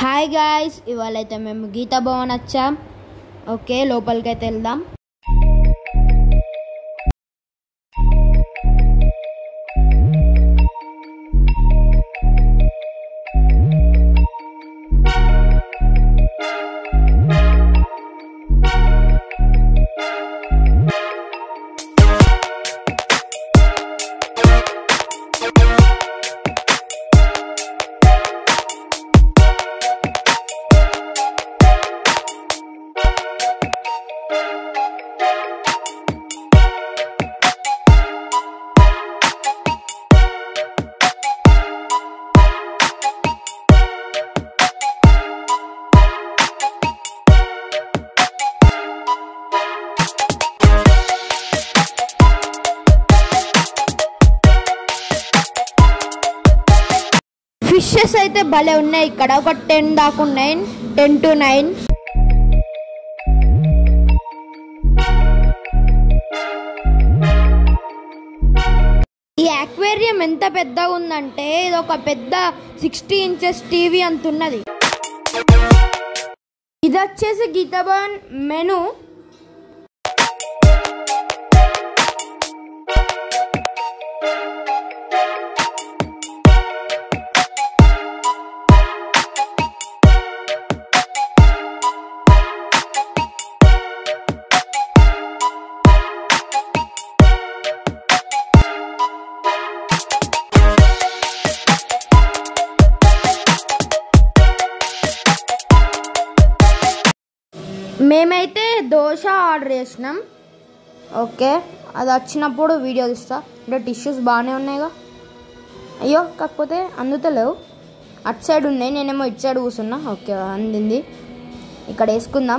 hi guys ఇవాళ అయితే మేము గీతా భవన్ వచ్చాం ఓకే లోపలికి అయితే వెళ్దాం ఫిషెస్ అయితే భలే ఉన్నాయి ఇక్కడ ఒక టెన్ దాకా ఉన్నాయి టెన్ టు నైన్ ఈ అక్వేరియం ఎంత పెద్దగా ఉందంటే ఇది ఒక పెద్ద సిక్స్టీ ఇంచెస్ టీవీ అంత ఉన్నది ఇది వచ్చేసి గీతాభవన్ మెను మేమైతే దోశ ఆర్డర్ చేసినాం ఓకే అది వచ్చినప్పుడు వీడియో తీస్తా అంటే టిష్యూస్ బాగానే ఉన్నాయిగా అయ్యో కాకపోతే అందుతలేవు అటు సైడ్ ఉన్నాయి నేనేమో ఇటు సైడ్ కూర్చున్నా ఓకే అందింది ఇక్కడ వేసుకుందాం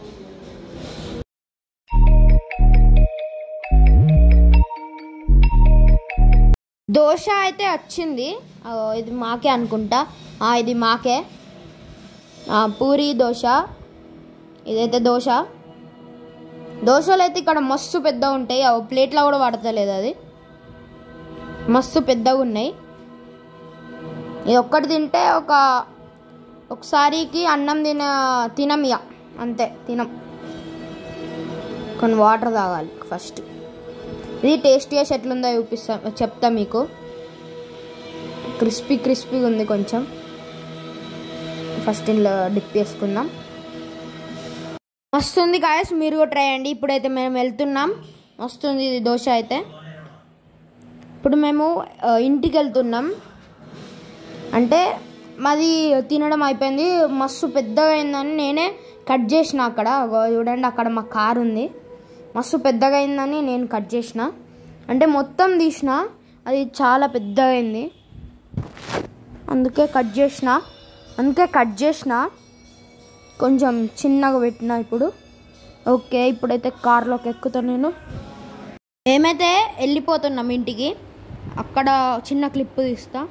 దోశ అయితే వచ్చింది ఆ, ఇది మాకే అనుకుంటా ఆ, ఇది మాకే ఆ, పూరి దోశ ఇదైతే దోశ దోశలు అయితే ఇక్కడ మస్తు పెద్దగా ఉంటాయి అవి ప్లేట్లో కూడా పడతలేదు అది మస్తు పెద్దగా ఉన్నాయి ఇది ఒక్కటి తింటే ఒక ఒకసారికి అన్నం తిన తినం ఇక అంతే తినం కొన్ని వాటర్ తాగాలి ఫస్ట్ ఇది టేస్ట్ చేసి ఎట్లుందో చూపిస్తా చెప్తా మీకు క్రిస్పీ క్రిస్పీగా ఉంది కొంచెం ఫస్ట్ ఇందులో డిప్ చేసుకుందాం వస్తుంది గాయస్ మీరు కూడా ట్రై చేయండి ఇప్పుడైతే మేము వెళ్తున్నాం వస్తుంది ఇది దోశ అయితే ఇప్పుడు మేము ఆ, ఇంటికి వెళ్తున్నాం అంటే మాది తినడం అయిపోయింది మస్తు పెద్దగా అయిందని నేనే కట్ చేసిన అక్కడ అగో చూడండి అక్కడ మా కార్ ఉంది మస్తు పెద్దగా అయిందని నేను కట్ చేసిన అంటే మొత్తం తీసిన అది చాలా పెద్దగా అయింది అందుకే కట్ చేసిన అందుకే కట్ చేసిన కొంచెం చిన్నగా పెట్టిన ఇప్పుడు ఓకే ఇప్పుడైతే కార్లోకి ఎక్కుతాను నేను మేమైతే వెళ్ళిపోతున్నాం ఇంటికి అక్కడ చిన్న క్లిప్ తీస్తా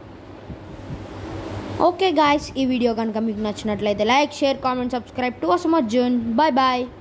ఓకే గాయస్ ఈ వీడియో కనుక మీకు నచ్చినట్లయితే like share comment subscribe to అసమర్జున్ బాయ్ బాయ్